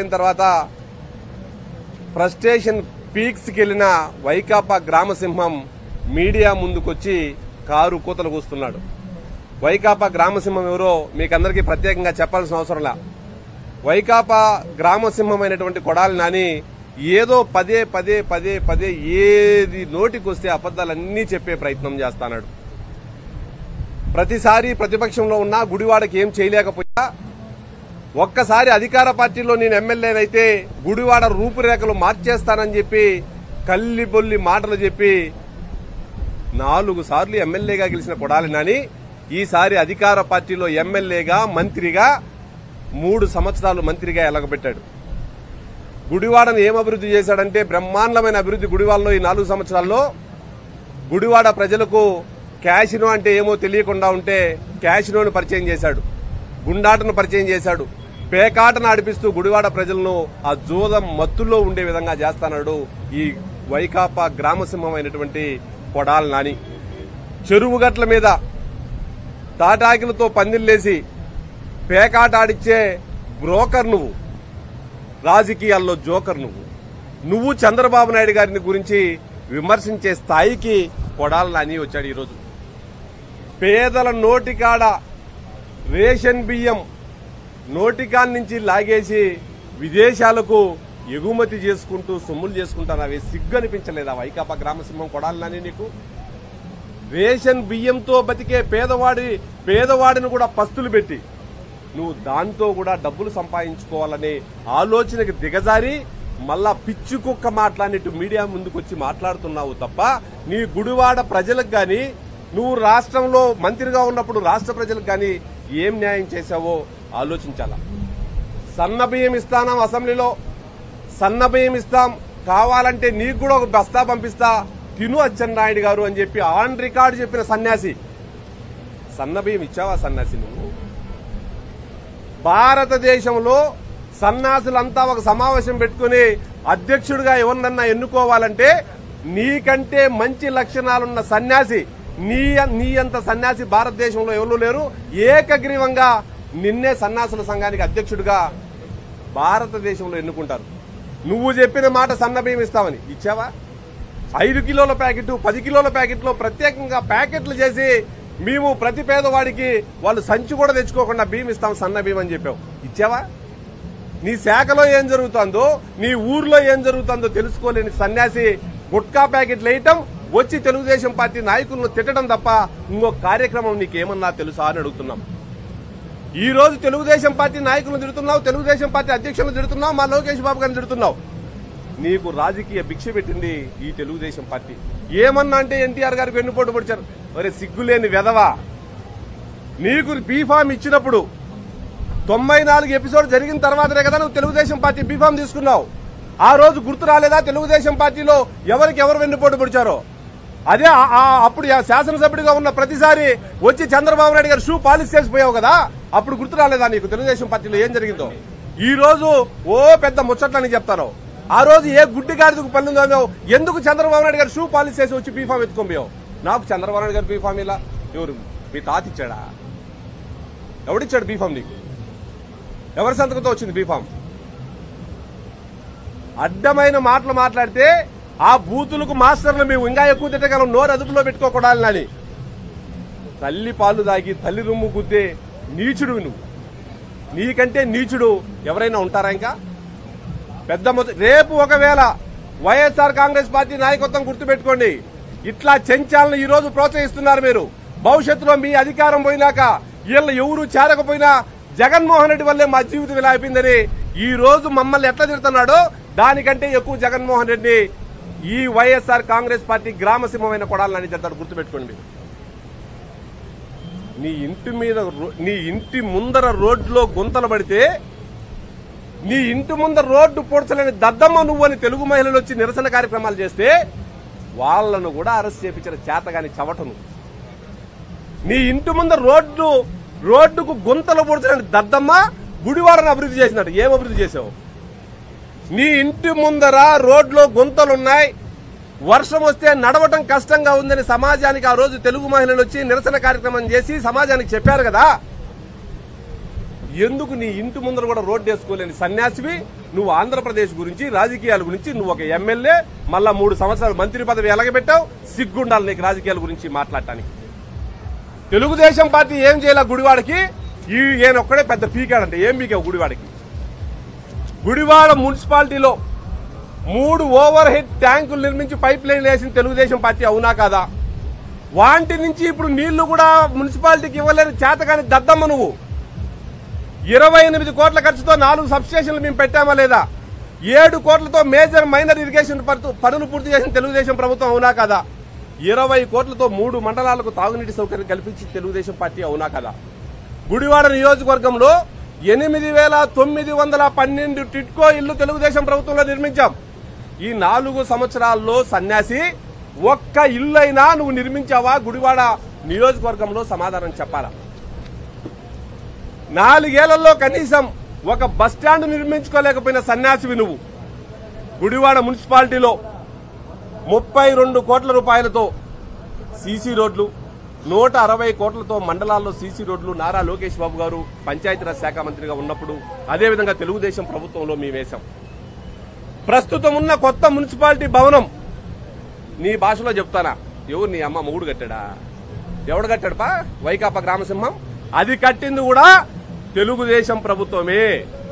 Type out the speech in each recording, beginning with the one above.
అయిన తర్వాత ఫ్రస్ట్రేషన్ పీక్స్కి వెళ్ళిన వైకాపా గ్రామసింహం మీడియా ముందుకొచ్చి కారు కూతలు కూస్తున్నాడు వైకాపా గ్రామసింహం ఎవరో మీకందరికీ ప్రత్యేకంగా చెప్పాల్సిన అవసరంలా వైకాపా గ్రామసింహమైనటువంటి కొడాలి నాని ఏదో పదే పదే పదే పదే ఏది నోటికొస్తే అబద్దాలన్నీ చెప్పే ప్రయత్నం చేస్తాడు ప్రతిసారి ప్రతిపక్షంలో ఉన్నా గుడివాడకి ఏం చేయలేకపోయా ఒక్కసారి అధికార పార్టీలో నేను ఎమ్మెల్యేనైతే గుడివాడ రూపురేఖలు మార్చేస్తానని చెప్పి కల్లిబొల్లి మాటలు చెప్పి నాలుగు సార్లు ఎమ్మెల్యేగా గెలిచిన కొడాలి నాని ఈసారి అధికార పార్టీలో ఎమ్మెల్యేగా మంత్రిగా మూడు సంవత్సరాలు మంత్రిగా ఎలగబెట్టాడు గుడివాడను ఏం అభివృద్ధి చేశాడంటే బ్రహ్మాండమైన అభివృద్ధి గుడివాడలో ఈ నాలుగు సంవత్సరాల్లో గుడివాడ ప్రజలకు క్యాషినో అంటే ఏమో తెలియకుండా ఉంటే క్యాషినోను పరిచయం చేశాడు గుండాటను పరిచయం చేశాడు పేకాటను ఆడిపిస్తూ గుడివాడ ప్రజలను ఆ జూదం మత్తుల్లో ఉండే విధంగా చేస్తాడు ఈ వైకాపా గ్రామసింహమైనటువంటి కొడాల నాని చెరువు గట్ల మీద తాటాకిలతో పందిల్లేసి పేకాట ఆడిచ్చే బ్రోకర్ నువ్వు రాజకీయాల్లో జోకర్ నువ్వు నువ్వు చంద్రబాబు నాయుడు గారిని గురించి విమర్శించే స్థాయికి కొడాల నాని వచ్చాడు ఈరోజు పేదల నోటికాడ రేషన్ బియ్యం నోటికాన్ నుంచి లాగేసి విదేశాలకు ఎగుమతి చేసుకుంటూ సొమ్ములు చేసుకుంటాను అవి సిగ్గు అనిపించలేదా వైకాపా గ్రామసింహం కొడాలి నాని నీకు రేషన్ బియ్యంతో బతికే పేదవాడి పేదవాడిని కూడా పస్తులు పెట్టి నువ్వు దాంతో కూడా డబ్బులు సంపాదించుకోవాలనే ఆలోచనకి దిగజారి మళ్ళా పిచ్చి కుక్క మాట్లాడినట్టు మీడియా ముందుకొచ్చి మాట్లాడుతున్నావు తప్ప నీ గుడివాడ ప్రజలకు గాని నువ్వు రాష్ట్రంలో మంత్రిగా ఉన్నప్పుడు రాష్ట్ర ప్రజలకు గాని ఏం న్యాయం చేశావో ఆలోచించాలా సన్న బియ్యం ఇస్తానం అసెంబ్లీలో సన్న బియ్యం ఇస్తాం కావాలంటే నీకు కూడా ఒక బస్తా పంపిస్తా తిను అచ్చెన్నాయుడు గారు అని చెప్పి ఆన్ రికార్డు చెప్పిన సన్యాసి సన్న బియ్యం ఇచ్చావా సన్యాసి నువ్వు భారతదేశంలో సన్నాసులంతా ఒక సమావేశం పెట్టుకుని అధ్యక్షుడిగా ఎవరినన్నా ఎన్నుకోవాలంటే నీకంటే మంచి లక్షణాలున్న సన్యాసి నీ నీ అంత సన్యాసి భారతదేశంలో ఎవరు లేరు ఏకగ్రీవంగా నిన్నే సన్యాసుల సంఘానికి అధ్యక్షుడిగా భారతదేశంలో ఎన్నుకుంటారు నువ్వు చెప్పిన మాట సన్న బియ్యం ఇస్తామని ఇచ్చావా ఐదు కిలోల ప్యాకెట్ పది కిలోల ప్యాకెట్లో ప్రత్యేకంగా ప్యాకెట్లు చేసి మేము ప్రతి పేదవాడికి వాళ్ళు సంచి కూడా తెచ్చుకోకుండా బియ్యం ఇస్తాం సన్న బియ్యం అని చెప్పావు ఇచ్చావా నీ శాఖలో ఏం జరుగుతుందో నీ ఊర్లో ఏం జరుగుతుందో తెలుసుకోలేని సన్యాసి గుట్కా ప్యాకెట్లు వేయటం వచ్చి తెలుగుదేశం పార్టీ నాయకులను తిట్టడం తప్ప ఇంకో కార్యక్రమం నీకేమన్నా తెలుసా అని అడుగుతున్నాం ఈ రోజు తెలుగుదేశం పార్టీ నాయకులను తిడుతున్నావు తెలుగుదేశం పార్టీ అధ్యక్షులను తిడుతున్నావు మా లోకేష్ బాబు గారిని తిడుతున్నావు నీకు రాజకీయ భిక్ష పెట్టింది ఈ తెలుగుదేశం పార్టీ ఏమన్నా అంటే ఎన్టీఆర్ గారికి వెన్నుపోటు పొడిచారు మరి సిగ్గులేని వెధవా నీకు బీఫామ్ ఇచ్చినప్పుడు తొంభై నాలుగు ఎపిసోడ్ జరిగిన తర్వాతనే కదా నువ్వు తెలుగుదేశం పార్టీ బీఫామ్ తీసుకున్నావు ఆ రోజు గుర్తు రాలేదా తెలుగుదేశం పార్టీలో ఎవరికి ఎవరు వెన్నుపోటు పొడిచారో అదే ఆ- ఆ అప్పుడు ఆ శాసనసభ్యుడిగా ఉన్న ప్రతిసారి వచ్చి చంద్రబాబు నాయుడు గారు షూ పాలిష్ చేసిపోయావు కదా అప్పుడు గుర్తు రాలేదా నీకు తెలుగుదేశం పార్టీలో ఏం జరిగిందో ఈ రోజు ఓ పెద్ద ముచ్చట్లని చెప్తారు ఆ రోజు ఏ గుడ్డి గాడిదకు పనులు తోమావు ఎందుకు చంద్రబాబు నాయుడు గారు షూ పాలిష్ చేసి వచ్చి బీఫామ్ ఎత్తుకోపోయావు నాకు చంద్రబాబు నాయుడు గారు బీఫామ్ ఇలా ఎవరు మీ తాత ఇచ్చాడా ఎవడిచ్చాడు బీఫామ్ నీకు ఎవరి సంతకంతో వచ్చింది బీఫామ్ అడ్డమైన మాటలు మాట్లాడితే ఆ బూతులకు మాస్టర్లు మేము ఇంకా ఎక్కువ తిట్టగలం నోరు అదుపులో పెట్టుకోకూడాలని తల్లి పాలు దాగి తల్లి రొమ్ము గుద్దే నీచుడు నువ్వు నీకంటే నీచుడు ఎవరైనా ఉంటారా ఇంకా పెద్ద మొత్తం రేపు ఒకవేళ వైఎస్ఆర్ కాంగ్రెస్ పార్టీ నాయకత్వం గుర్తుపెట్టుకోండి ఇట్లా చెంచాలను ఈ రోజు ప్రోత్సహిస్తున్నారు మీరు భవిష్యత్తులో మీ అధికారం పోయినాక వీళ్ళు ఎవరు చేరకపోయినా జగన్మోహన్ రెడ్డి వల్లే మా జీవితం ఇలా అయిపోయిందని ఈ రోజు మమ్మల్ని ఎట్లా తిడుతున్నాడో దానికంటే ఎక్కువ జగన్మోహన్ రెడ్డి ఈ వైఎస్ఆర్ కాంగ్రెస్ పార్టీ గ్రామసింహమైన కొడాలని తిడతాడు గుర్తుపెట్టుకోండి నీ ఇంటి మీద రో- నీ ఇంటి ముందర రోడ్లో గుంతలు పడితే నీ ఇంటి ముందర రోడ్డు పూడ్చలేని దద్దమ్మ నువ్వు అని తెలుగు మహిళలు వచ్చి నిరసన కార్యక్రమాలు చేస్తే వాళ్ళను కూడా అరెస్ట్ చేపించిన చేతగాని చవటను నీ ఇంటి ముందర రోడ్డు రోడ్డుకు గుంతలు పూడ్చలేని దద్దమ్మ గుడివాడను అభివృద్ధి చేసినట్టు ఏం అభివృద్ధి చేసావు నీ ఇంటి ముందర రోడ్లో గుంతలున్నాయి వర్షం వస్తే నడవటం కష్టంగా ఉందని సమాజానికి ఆ రోజు తెలుగు మహిళలు వచ్చి నిరసన కార్యక్రమం చేసి సమాజానికి చెప్పారు కదా ఎందుకు నీ ఇంటి ముందర కూడా రోడ్డు వేసుకోలేని సన్యాసివి నువ్వు ఆంధ్రప్రదేశ్ గురించి రాజకీయాల గురించి నువ్వు ఒక ఎమ్మెల్యే మళ్ళా మూడు సంవత్సరాలు మంత్రి పదవి ఎలగబెట్టావు సిగ్గుండాలి నీకు రాజకీయాల గురించి మాట్లాడటానికి తెలుగుదేశం పార్టీ ఏం చేయాల గుడివాడకి ఈ ఈయన ఒక్కడే పెద్ద పీకాడంటే ఏం పీకావు గుడివాడకి గుడివాడ మున్సిపాలిటీలో మూడు ఓవర్ హెడ్ ట్యాంకులు నిర్మించి పైప్ లైన్ వేసిన తెలుగుదేశం పార్టీ అవునా కాదా వాంటి నుంచి ఇప్పుడు నీళ్లు కూడా మున్సిపాలిటీకి ఇవ్వలేని చేతకాని దద్దమ్మ నువ్వు ఇరవై ఎనిమిది కోట్ల ఖర్చుతో నాలుగు సబ్స్టేషన్లు మేము పెట్టామా లేదా ఏడు కోట్లతో మేజర్ మైనర్ ఇరిగేషన్ పరుతు- పనులు పూర్తి చేసిన తెలుగుదేశం ప్రభుత్వం అవునా కదా ఇరవై కోట్లతో మూడు మండలాలకు తాగునీటి సౌకర్యం కల్పించి తెలుగుదేశం పార్టీ అవునా కదా గుడివాడ నియోజకవర్గంలో ఎనిమిది వేల తొమ్మిది వందల పన్నెండు టిట్కో ఇల్లు తెలుగుదేశం ప్రభుత్వంలో నిర్మించాం ఈ నాలుగు సంవత్సరాల్లో సన్యాసి ఒక్క ఇల్లైనా నువ్వు నిర్మించావా గుడివాడ నియోజకవర్గంలో సమాధానం చెప్పాలా నాలుగేళ్లలో కనీసం ఒక బస్ స్టాండ్ నిర్మించుకోలేకపోయిన సన్యాసివి నువ్వు గుడివాడ మున్సిపాలిటీలో ముప్పై రెండు కోట్ల రూపాయలతో సీసీ రోడ్లు నూట అరవై కోట్లతో మండలాల్లో సీసీ రోడ్లు నారా లోకేష్ బాబు గారు పంచాయతీరాజ్ శాఖ మంత్రిగా ఉన్నప్పుడు అదేవిధంగా తెలుగుదేశం ప్రభుత్వంలో మేము వేశాం ప్రస్తుతం ఉన్న కొత్త మున్సిపాలిటీ భవనం నీ భాషలో చెప్తానా ఎవరు నీ అమ్మ మూడు కట్టాడా ఎవడు కట్టాడుపా వైకాపా గ్రామసింహం అది కట్టింది కూడా తెలుగుదేశం ప్రభుత్వమే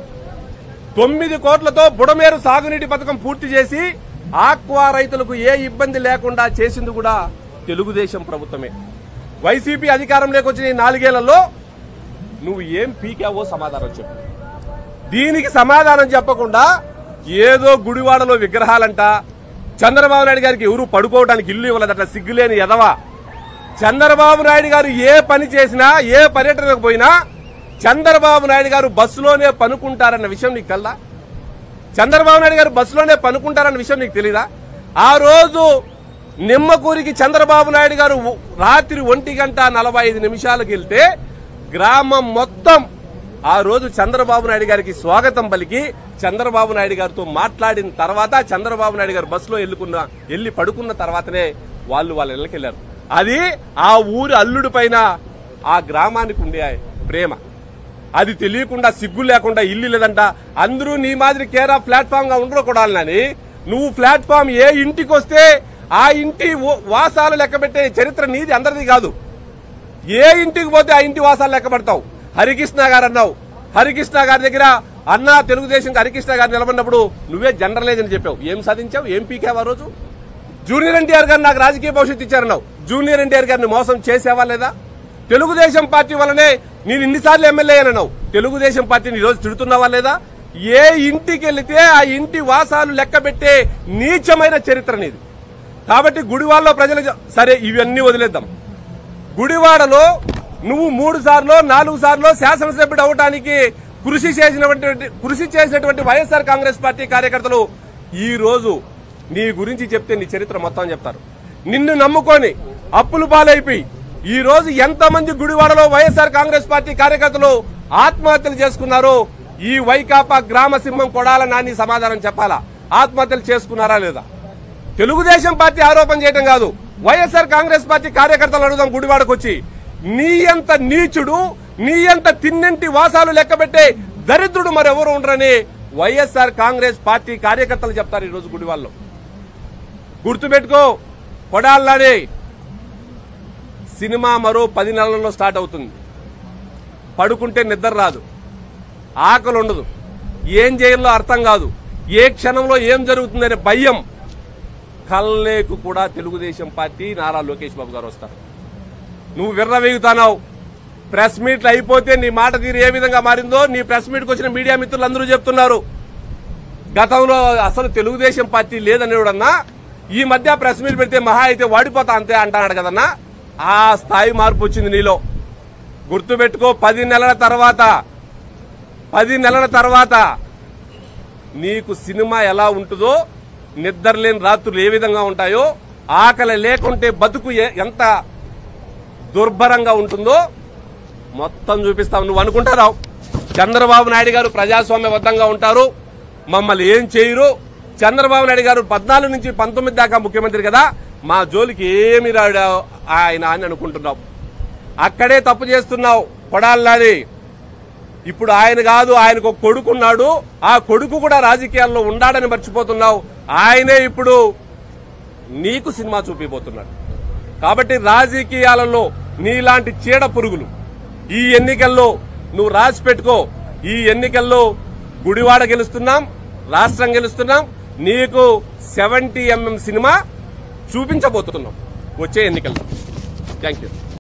తొమ్మిది కోట్లతో బుడమేరు సాగునీటి పథకం పూర్తి చేసి ఆక్వా రైతులకు ఏ ఇబ్బంది లేకుండా చేసింది కూడా తెలుగుదేశం ప్రభుత్వమే వైసీపీ అధికారంలోకి వచ్చిన ఈ నాలుగేళ్లలో నువ్వు ఏం పీకావో సమాధానం చెప్పు దీనికి సమాధానం చెప్పకుండా ఏదో గుడివాడలో విగ్రహాలంట చంద్రబాబు నాయుడు గారికి ఎవరు పడుకోవడానికి ఇల్లు ఇవ్వలేదట సిగ్గులేని ఎదవా చంద్రబాబు నాయుడు గారు ఏ పని చేసినా ఏ పర్యటనకు పోయినా చంద్రబాబు నాయుడు గారు బస్సులోనే పనుకుంటారన్న విషయం నీకు తెల్దా చంద్రబాబు నాయుడు గారు బస్సులోనే పనుకుంటారన్న విషయం నీకు తెలీదా ఆ రోజు నిమ్మకూరికి చంద్రబాబు నాయుడు గారు ఉ- రాత్రి ఒంటి గంట నలభై ఐదు నిమిషాలకు వెళ్తే గ్రామం మొత్తం ఆ రోజు చంద్రబాబు నాయుడు గారికి స్వాగతం పలికి చంద్రబాబు నాయుడు గారితో మాట్లాడిన తర్వాత చంద్రబాబు నాయుడు గారు బస్సులో వెళ్ళుకున్న వెళ్ళి పడుకున్న తర్వాతనే వాళ్ళు వాళ్ళ ఇళ్ళకి వెళ్ళారు అది ఆ ఊరి అల్లుడి పైన ఆ గ్రామానికి ఉండే ప్రేమ అది తెలియకుండా సిగ్గు లేకుండా ఇల్లు లేదంట అందరూ నీ మాదిరి కేరా ప్లాట్ఫామ్ గా ఉండకూడాలని నువ్వు ప్లాట్ఫామ్ ఏ ఇంటికి వస్తే ఆ ఇంటి ఓ- వాసాలు లెక్కబెట్టే చరిత్ర నీది అందరిది కాదు ఏ ఇంటికి పోతే ఆ ఇంటి వాసాలు లెక్క పెడతావు హరికృష్ణ గారు అన్నావు హరికృష్ణ గారి దగ్గర అన్నా తెలుగుదేశం హరికృష్ణ గారు నిలబడినప్పుడు నువ్వే జనరల్ అని చెప్పావు ఏం సాధించావు ఏం పీకావు ఆ రోజు జూనియర్ ఎన్టీఆర్ గారు నాకు రాజకీయ భవిష్యత్తు ఇచ్చారన్నావు జూనియర్ ఎన్టీఆర్ గారిని మోసం చేసావా లేదా తెలుగుదేశం పార్టీ వల్లనే నేను ఇన్నిసార్లు ఎమ్మెల్యే అన్నావు తెలుగుదేశం పార్టీని ఈ రోజు తిడుతున్నావా లేదా ఏ ఇంటికి వెళితే ఆ ఇంటి వాసాలు లెక్క పెట్టే నీచమైన చరిత్ర నీది కాబట్టి గుడివాడలో ప్రజలు సరే ఇవన్నీ వదిలేద్దాం గుడివాడలో నువ్వు మూడు సార్లు నాలుగు సార్లు శాసనసభ్యుడు అవడానికి కృషి చేసినటువంటి కృషి చేసినటువంటి వైఎస్ఆర్ కాంగ్రెస్ పార్టీ కార్యకర్తలు ఈ రోజు నీ గురించి చెప్తే నీ చరిత్ర మొత్తం చెప్తారు నిన్ను నమ్ముకొని అప్పులు పాలైపోయి ఈ రోజు ఎంతమంది గుడివాడలో వైఎస్ఆర్ కాంగ్రెస్ పార్టీ కార్యకర్తలు ఆత్మహత్యలు చేసుకున్నారో ఈ వైకాపా గ్రామ సింహం కొడాల నాని సమాధానం చెప్పాలా ఆత్మహత్యలు చేసుకున్నారా లేదా తెలుగుదేశం పార్టీ ఆరోపణ చేయడం కాదు వైఎస్ఆర్ కాంగ్రెస్ పార్టీ కార్యకర్తలు అడుగుదాం గుడివాడకు వచ్చి నీ అంత నీచుడు నీ అంత తిన్నింటి వాసాలు లెక్కబెట్టే దరిద్రుడు మరెవరు ఉండరని వైఎస్ఆర్ కాంగ్రెస్ పార్టీ కార్యకర్తలు చెప్తారు ఈ రోజు గుడివాడలో గుర్తుపెట్టుకో కొడాలని సినిమా మరో పది నెలల్లో స్టార్ట్ అవుతుంది పడుకుంటే నిద్ర రాదు ఆకలి ఉండదు ఏం చేయాలో అర్థం కాదు ఏ క్షణంలో ఏం జరుగుతుందనే భయం కల్లేకు కూడా తెలుగుదేశం పార్టీ నారా లోకేష్ బాబు గారు వస్తారు నువ్వు విర్రవేగుతానావు ప్రెస్ మీట్లు అయిపోతే నీ మాట తీరు ఏ విధంగా మారిందో నీ ప్రెస్ మీట్కి వచ్చిన మీడియా మిత్రులు అందరూ చెప్తున్నారు గతంలో అసలు తెలుగుదేశం పార్టీ లేదనేవాడన్నా ఈ మధ్య ప్రెస్ మీట్ పెడితే మహా అయితే వాడిపోతా అంతే అంటున్నాడు కదన్నా ఆ స్థాయి మార్పు వచ్చింది నీలో గుర్తుపెట్టుకో పది నెలల తర్వాత పది నెలల తర్వాత నీకు సినిమా ఎలా ఉంటుందో నిద్రలేని రాత్రులు ఏ విధంగా ఉంటాయో ఆకలి లేకుంటే బతుకు ఏ- ఎంత దుర్భరంగా ఉంటుందో మొత్తం చూపిస్తావు నువ్వు అనుకుంటారావు చంద్రబాబు నాయుడు గారు ప్రజాస్వామ్యబద్ధంగా ఉంటారు మమ్మల్ని ఏం చేయరు చంద్రబాబు నాయుడు గారు పద్నాలుగు నుంచి పంతొమ్మిది దాకా ముఖ్యమంత్రి కదా మా జోలికి ఏమి రాడు ఆయన అని అనుకుంటున్నావు అక్కడే తప్పు చేస్తున్నావు కొడాలని ఇప్పుడు ఆయన కాదు ఆయనకు ఒక కొడుకున్నాడు ఆ కొడుకు కూడా రాజకీయాల్లో ఉండాడని మర్చిపోతున్నావు ఆయనే ఇప్పుడు నీకు సినిమా చూపిపోతున్నాడు కాబట్టి రాజకీయాలలో నీలాంటి చీడ పురుగులు ఈ ఎన్నికల్లో నువ్వు రాసి పెట్టుకో ఈ ఎన్నికల్లో గుడివాడ గెలుస్తున్నాం రాష్ట్రం గెలుస్తున్నాం నీకు సెవెంటీ ఎంఎం సినిమా చూపించబోతున్నాం వచ్చే ఎన్నికల్లో థ్యాంక్ యూ